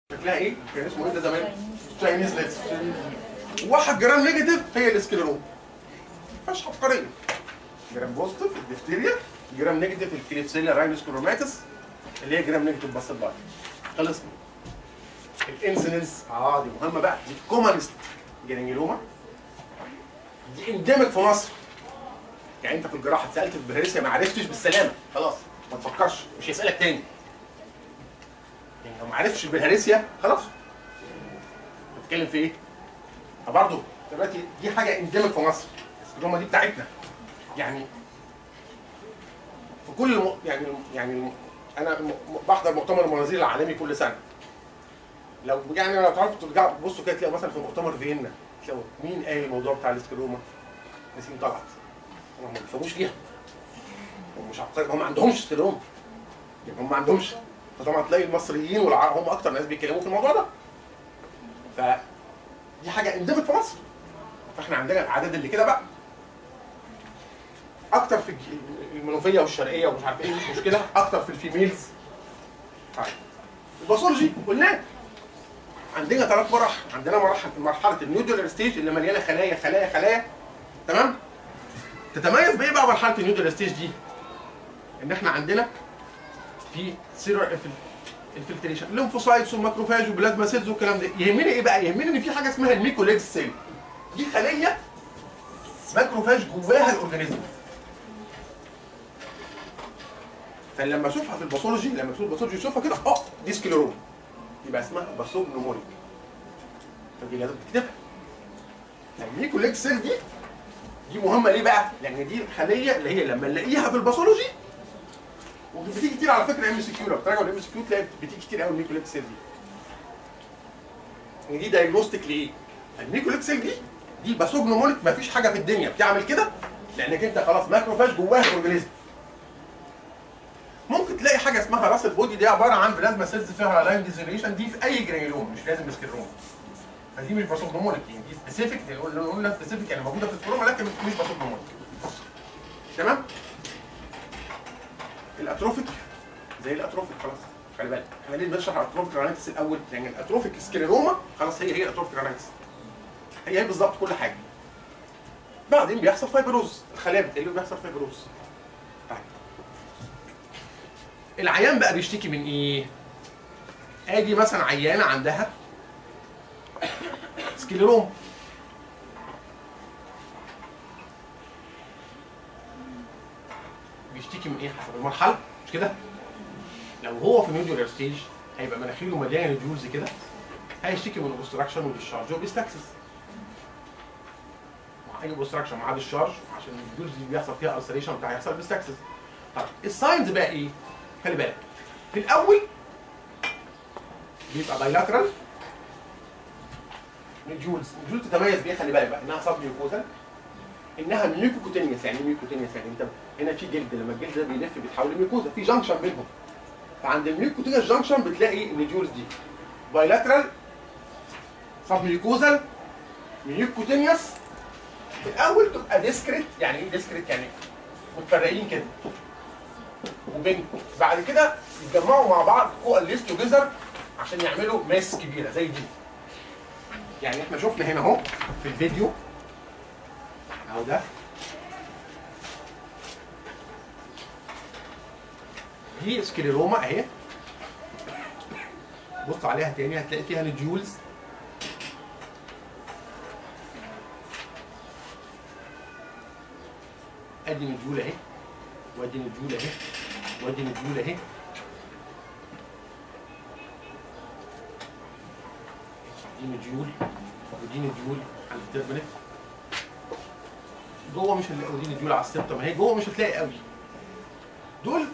شكلها ايه؟ كان اسمه ايه ده زمان؟ تشاينيز ليتس واحد جرام نيجاتيف هي الاسكليروم فيهاش عبقريه جرام بوزيتيف الدفتيريا جرام نيجاتيف الكليبسيلا راينوسكروماتس اللي هي جرام نيجاتيف بس البايت خلصنا الانسولينز اه دي مهمه بقى دي كومنست جرانيلوما دي انديميك في مصر يعني انت في الجراحه اتسالت في البرهرسيا ما عرفتش بالسلامه خلاص ما تفكرش مش هيسالك تاني يعني لو ما عرفتش البلهارسيا خلاص بتتكلم في ايه؟ فبرضه دلوقتي دي حاجه انديميك في مصر السكلوما دي بتاعتنا يعني في كل م... يعني يعني انا م... بحضر مؤتمر المناظير العالمي كل سنه لو يعني لو تعرفوا ترجعوا تبصوا كده تلاقوا مثلا في مؤتمر فيينا تلاقوا مين قال الموضوع بتاع الاسكلوما؟ نسيم طلعت هم ما بيفهموش ليها هم مش عبقري هم ما عندهمش سكلوما يعني هم ما عندهمش فطبعا تلاقي المصريين والعرب هم اكتر ناس بيتكلموا في الموضوع ده ف دي حاجه اندمت في مصر فاحنا عندنا الاعداد اللي كده بقى اكتر في الج- المنوفيه والشرقيه ومش عارف ايه مش مشكله اكتر في الفيميلز طيب الباثولوجي قلنا عندنا ثلاث مراحل عندنا مراحل مرحله النيودولار ستيج اللي مليانه خلايا خلايا خلايا تمام تتميز بايه بقى مرحله النيودولار ستيج دي ان احنا عندنا في سيرر الفلتريشن الليمفوسايتس والماكروفاج وبلازما سيلز والكلام ده يهمني ايه بقى يهمني ان في حاجه اسمها الميكوليكس سيل دي خليه ماكروفاج جواها الاورجانيزم فلما اشوفها في الباثولوجي لما تشوف الباثولوجي يشوفها كده اه دي سكليروم يبقى اسمها باسوب نموريك فدي لازم تكتبها الميكوليكس سيل دي دي مهمه ليه بقى؟ لان دي الخليه اللي هي لما نلاقيها في الباثولوجي وبتيجي كتير على فكره ام سي كيو لو بتراجعوا الام سي كيو تلاقي بتيجي كتير قوي الميكوليك سيل دي. يعني دي دايجنوستيك لايه؟ الميكوليك سيل دي دي باسوجنومونيك ما فيش حاجه في الدنيا بتعمل كده لانك انت خلاص ماكروفاج جواها الاورجانيزم. ممكن تلاقي حاجه اسمها راس البودي دي عباره عن بلازما سيلز فيها لاين ديزوليشن دي في اي جرانيولوم مش لازم سكيروم. فدي مش باسوجنومونيك يعني دي سبيسيفيك قلنا سبيسيفيك يعني موجوده في الكروما لكن مش باسوجنومونيك. تمام؟ الاتروفيك زي الاتروفيك خلاص خلي بالك احنا ليه بنشرح الاتروفيك رانيتس الاول لان الاتروفيك سكليروما خلاص هي هي الاتروفيك رانيتس هي هي بالظبط كل حاجه بعدين بيحصل فايبروز الخلايا بتقل وبيحصل فايبروز طيب العيان بقى بيشتكي من ايه؟ ادي مثلا عيانه عندها سكليروما بيشتكي من ايه حسب المرحله مش كده؟ لو هو في نيودولار ستيج هيبقى مناخيره مليانه نوديولز كده هيشتكي من اوبستراكشن وديشارج وبيستكسس مع اي اوبستراكشن مع ديشارج عشان النوديولز دي بيحصل فيها السريشن بتاع هيحصل بيستكسس طيب الساينز بقى ايه؟ خلي بالك في الاول بيبقى بايلاترال نوديولز نوديولز تتميز بيه خلي بالك بقى انها سب ميوكوزال انها ميوكوكوتينيوس يعني ميوكوتينيوس يعني انت هنا في جلد لما الجلد ده بيلف بيتحول لميوكوزا في جانكشن بينهم فعند الميوكوتينيوس جانكشن بتلاقي النيديولز دي بايلاترال سب ميوكوزال ميوكوتينيوس في الاول تبقى ديسكريت يعني ايه ديسكريت يعني متفرقين كده وبين بعد كده يتجمعوا مع بعض كواليس توجذر عشان يعملوا ماس كبيره زي دي يعني احنا شفنا هنا اهو في الفيديو اهو ده دي سكليروما اهي بص عليها تاني هتلاقي فيها نوديولز ادي نوديول اهي وادي نوديول اهي وادي نوديول اهي دي نوديول ودي نوديول على الترمينت جوه مش هنلاقي ودي نوديول على السبتم اهي جوه مش هتلاقي قوي دول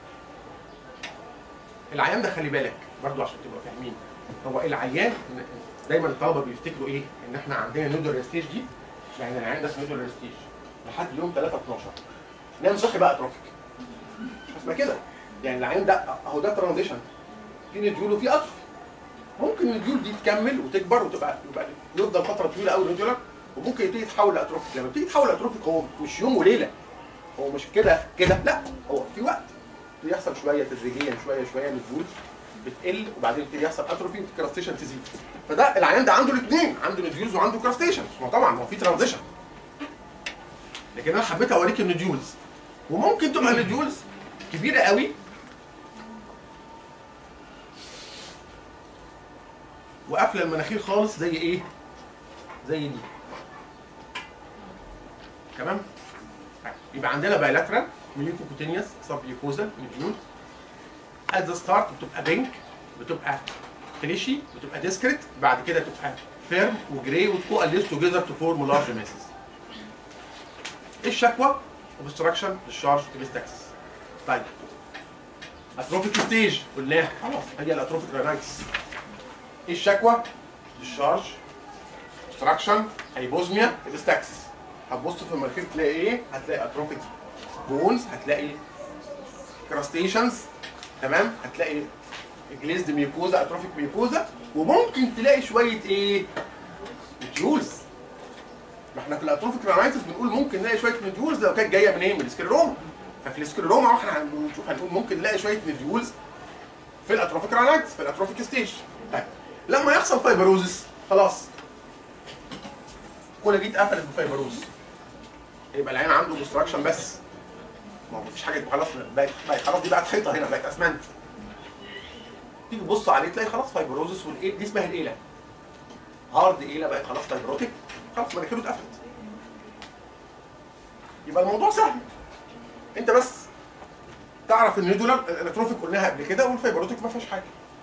العيان ده خلي بالك برضو عشان تبقوا فاهمين هو العيان دايما الطلبه بيفتكروا ايه ان احنا عندنا نودولار ستيج دي يعني العيان ده اسمه نودولار ستيج لحد يوم 3 12 نام صحي بقى اتروفيك اسمها كده يعني العيان ده اهو ده ترانزيشن في نديول وفي اطرف ممكن النديول دي تكمل وتكبر وتبقى يبقى يفضل فتره طويله قوي نودولار وممكن يبتدي يتحول لاتروفيك لما بتيجي تتحول لاتروفيك هو مش يوم وليله هو مش كده كده لا هو في وقت بيحصل شويه تدريجيا شويه شويه نزول بتقل وبعدين يبتدي يحصل اتروفي والكراستيشن تزيد فده العيان ده عنده الاثنين عنده نديولز وعنده كراستيشن ما هو طبعا ما هو في ترانزيشن لكن انا حبيت اوريك النديولز وممكن تبقى النديولز كبيره قوي وقافله المناخير خالص زي ايه؟ زي دي تمام؟ طيب، يبقى عندنا بايلاترال ميليكوكوتينيوس سب يوكوزا نديول ات ذا ستارت بتبقى بينك بتبقى فليشي بتبقى ديسكريت بعد كده تبقى فيرم وجراي وتكواليس توجذر تو فورم لارج ماسز ايه الشكوى؟ اوبستراكشن للشارج تبستكس طيب اتروفيك ستيج قلناها خلاص هي الاتروفيك راينايتس ايه الشكوى؟ للشارج اوبستراكشن هيبوزميا تبستكس هتبص في المناخير تلاقي ايه؟ هتلاقي اتروفيك بونز هتلاقي كراستيشنز تمام هتلاقي جليزد ميوكوزا اتروفيك ميوكوزا وممكن تلاقي شويه ايه مديولز ما احنا في الاتروفيك رانايتس بنقول ممكن نلاقي شويه مديولز لو كانت جايه منين من السكليروما ففي السكليروما احنا هنشوف هنقول ممكن نلاقي شويه مديولز في الاتروفيك رانايتس في الاتروفيك ستيج طيب لما يحصل فايبروزس خلاص كل دي اتقفلت بفايبروز يبقى العين عنده اوبستراكشن بس ما هو مفيش حاجه خلاص بقت بقت خلاص دي بقت حيطه هنا بقت اسمنت تيجي تبص عليه تلاقي خلاص فايبروزس والايه دي اسمها الايله هارد ايله بقت خلاص فايبروتيك خلاص مناخيره اتقفلت يبقى الموضوع سهل انت بس تعرف ان النيدولار الاتروفيك قلناها قبل كده والفايبروتيك ما فيهاش حاجه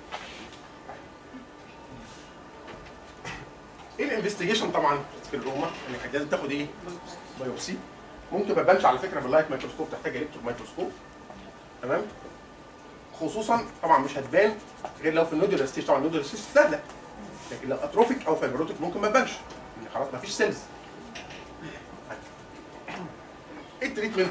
ايه الانفستيجيشن طبعا في الروما انك لازم تاخد ايه؟ بايوبسي ممكن ما تبانش على فكره باللايت مايكروسكوب تحتاج الكترو مايكروسكوب تمام خصوصا طبعا مش هتبان غير لو في النودولار ستيج طبعا النودولار ستيج سهله لكن لو اتروفيك او فايبروتيك ممكن ما تبانش لان خلاص ما فيش سيلز ايه التريتمنت؟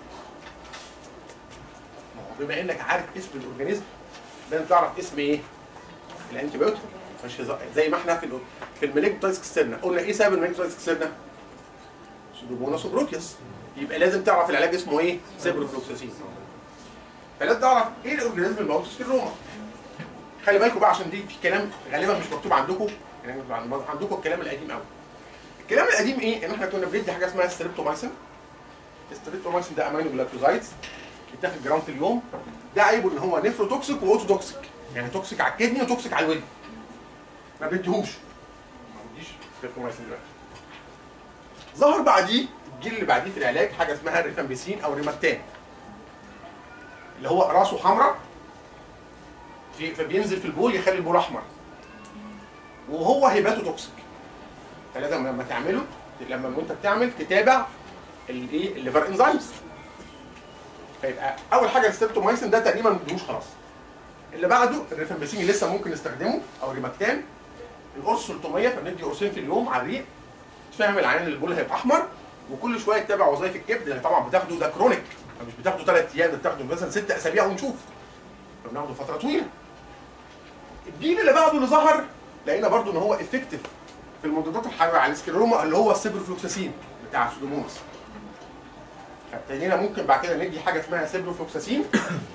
ما هو بما انك عارف اسم الاورجانيزم لازم تعرف اسم ايه؟ الانتي بايوتيك مش هزار. زي ما احنا في ال في الميليكتايز اكسترنا قلنا ايه سبب الميليكتايز اكسترنا؟ سودوموناس وبروكيوس يبقى لازم تعرف العلاج اسمه ايه؟ سيبروفلوكساسين فلازم تعرف ايه الاورجانيزم الموجود في الروما خلي بالكم بقى عشان دي في كلام غالبا مش مكتوب عندكم يعني عندكم الكلام القديم قوي الكلام القديم ايه؟ ان احنا كنا بندي حاجه اسمها ستريبتومايسين الستريبتومايسين ده امينو جلايكوزايدز بيتاخد جرام في اليوم ده عيبه ان هو نيفروتوكسيك واوتو توكسيك يعني توكسيك على الكدني وتوكسيك على الودن ما بديهوش ما بديش ستريبتومايسين دلوقتي ظهر بعديه الجيل اللي بعديه في العلاج حاجه اسمها ريفامبيسين او ريماتان اللي هو راسه حمراء في فبينزل في البول يخلي البول احمر وهو هيباته توكسيك فلازم لما تعمله لما انت بتعمل تتابع الايه الليفر انزيمز فيبقى اول حاجه الستريبتومايسين ده تقريبا ما نديهوش خلاص اللي بعده الريفامبيسين اللي لسه ممكن نستخدمه او الريماكتان القرص 300 فبندي قرصين في اليوم على الريق تفهم العيان اللي البول هيبقى احمر وكل شويه تتابع وظائف الكبد اللي طبعا بتاخده ده كرونيك فمش بتاخده ثلاث ايام ده بتاخده مثلا ست اسابيع ونشوف فبناخده فتره طويله الجيل اللي بعده اللي ظهر لقينا برضو ان هو افكتيف في المضادات الحيويه على السكلروما اللي هو السيبروفلوكساسين بتاع السودوموناس فابتدينا ممكن بعد كده ندي حاجه اسمها سيبروفلوكساسين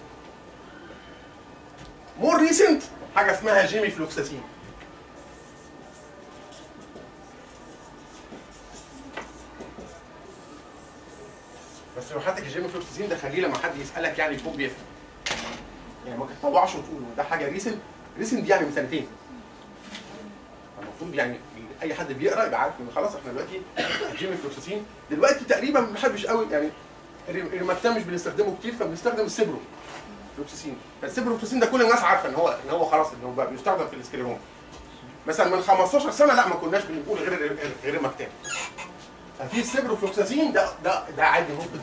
مور ريسنت حاجه اسمها جيمي فلوكساسين بس لو حضرتك الجيمي فلوكساسين ده خليه لما حد يسالك يعني يكون بيفهم يعني ما تطوعش وتقول ده حاجه ريسنت ريسنت دي يعني من سنتين المفروض يعني اي حد بيقرا يبقى عارف ان خلاص احنا دلوقتي الجيمي فلوكساسين دلوقتي تقريبا ما بنحبش قوي يعني الريماتان مش بنستخدمه كتير فبنستخدم السيبرو فلوكساسين فالسيبروفلوكساسين ده كل الناس عارفه ان هو ان هو خلاص ان هو بقى بيستخدم في الاسكليروما مثلا من 15 سنه لا ما كناش بنقول غير غير الريماتان ففي السيبروفلوكساسين ده ده ده عادي ممكن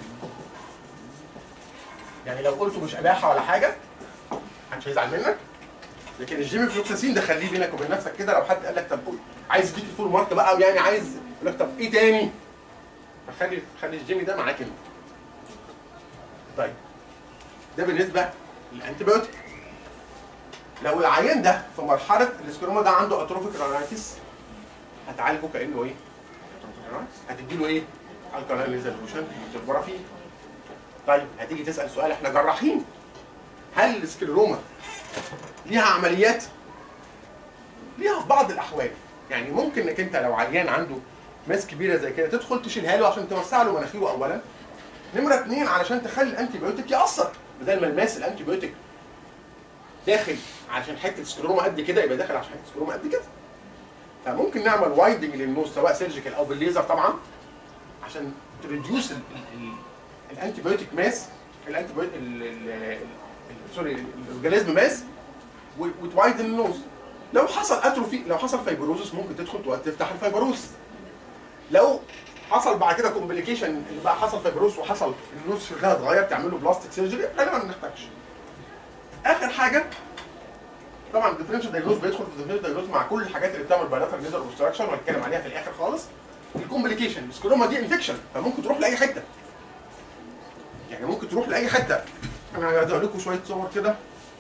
يعني لو قلته مش اباحه ولا حاجه محدش هيزعل منك لكن الجيمي فلوكساسين ده خليه بينك وبين نفسك كده لو حد قال لك طب قول عايز يديك الفول مارك بقى يعني عايز يقول لك طب ايه تاني؟ فخلي خلي الجيمي ده معاك انت. طيب ده بالنسبه للانتيبيوتيك لو العيان ده في مرحله الاسكروما ده عنده اتروفيك رانايتس هتعالجه كانه ايه؟ هتدي له ايه؟ الكالين ريزولوشن وتكبر فيه طيب هتيجي تسال سؤال احنا جراحين هل السكلروما ليها عمليات؟ ليها في بعض الاحوال يعني ممكن انك انت لو عيان عنده ماس كبيره زي كده تدخل تشيلها له عشان توسع له مناخيره اولا نمره اثنين علشان تخلي الانتي بيوتيك ياثر بدل ما الماس الانتي بيوتيك داخل عشان حته سكلروما قد كده يبقى داخل عشان حته سكلروما قد كده فممكن نعمل وايدنج للنوز سواء سيرجيكال او بالليزر طبعا عشان تريديوس الانتي بيوتيك ماس الانتي بيوتيك سوري الاورجانيزم ماس وتوايدن النوز لو حصل اتروفي لو حصل فايبروزس ممكن تدخل تفتح الفايبروز لو حصل بعد كده كومبليكيشن بقى حصل فايبروز وحصل النوز شكلها اتغير تعمل له بلاستيك سيرجري غالبا ما نحتاجش اخر حاجه طبعا الديفرنشال دايجنوز بيدخل في الديفرنشال دايجنوز مع كل الحاجات اللي بتعمل بايلاترال نيزل اوبستراكشن وهنتكلم عليها في الاخر خالص الكومبليكيشن السكروما دي انفكشن فممكن تروح لاي حته يعني ممكن تروح لاي حته انا عايز اقول لكم شويه صور كده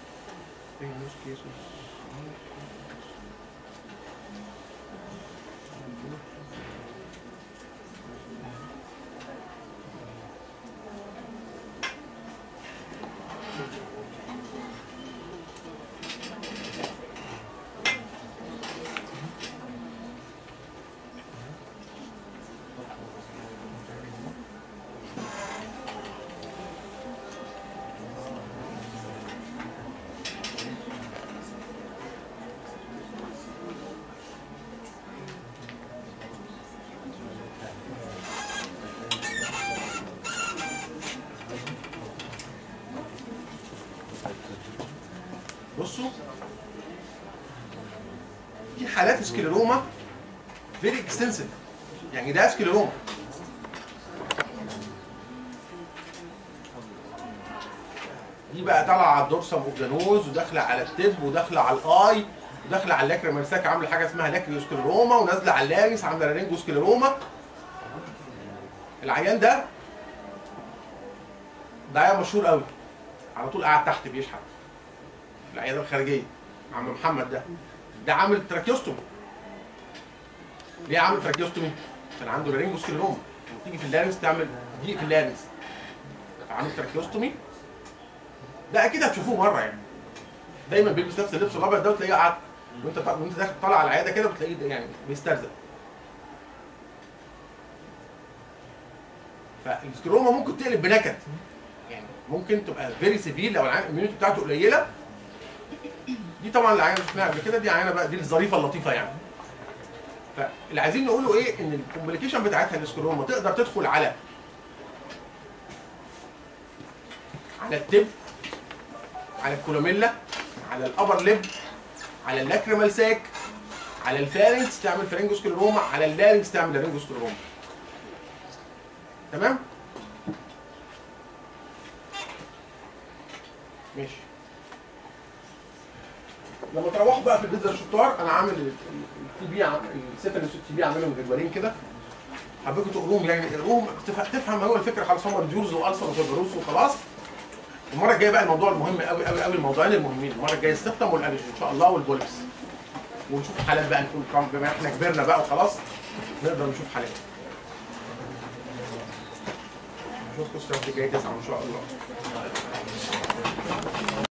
بصوا دي حالات سكليروما فيري اكستنسيف يعني ده سكليروما دي بقى طالعه على الدورسم اوف ذا نوز وداخله على التب وداخله على الاي وداخله على اللاكريمال ساك عامله حاجه اسمها لاكريوسكليروما ونازله على اللاريس عامله لارينجوسكليروما العيان ده ده عيان مشهور قوي على طول قاعد تحت بيشحت في العياده الخارجيه عم محمد ده ده عامل تراكيوستومي ليه عامل تراكيوستومي؟ عشان عنده لارينجوسكليروما وتيجي في اللارنس تعمل ضيق في اللارنس عامل تراكيوستومي ده اكيد هتشوفوه مره يعني دايما بيلبس نفس اللبس الابيض ده وتلاقيه قاعد وانت طا- وانت داخل طالع على العياده كده بتلاقيه ده يعني بيسترزق فالسكروما ممكن تقلب بنكد يعني ممكن تبقى فيري سيفير لو العيان الاميونيتي بتاعته قليله دي طبعا اللي عينه شفناها قبل كده دي عينه بقى دي الظريفه اللطيفه يعني فاللي عايزين نقوله ايه ان الكومبليكيشن بتاعتها السكروما تقدر تدخل على على التب على الكولوميلا على الابر ليب على اللاكريمال ساك على الفارنكس تعمل فرنجوسكليروما على اللارنكس تعمل لارنجوسكليروما تمام ماشي لما تروحوا بقى في البيتزا الشطار انا عامل التي بي السيتنس التي بي عاملهم جدولين كده حبيتكم تقروهم يعني تقروهم تف- تفهم هو الفكره خلاص هم ريديوز والسر وفيبروس وخلاص المره الجايه بقى الموضوع المهم قوي قوي قوي الموضوعين المهمين المره الجايه السبتم والالرجي ان شاء الله والبولكس ونشوف حالات بقى نكون كام بما احنا كبرنا بقى وخلاص نقدر نشوف حالات نشوفكم السبت الجاي 9 ان شاء الله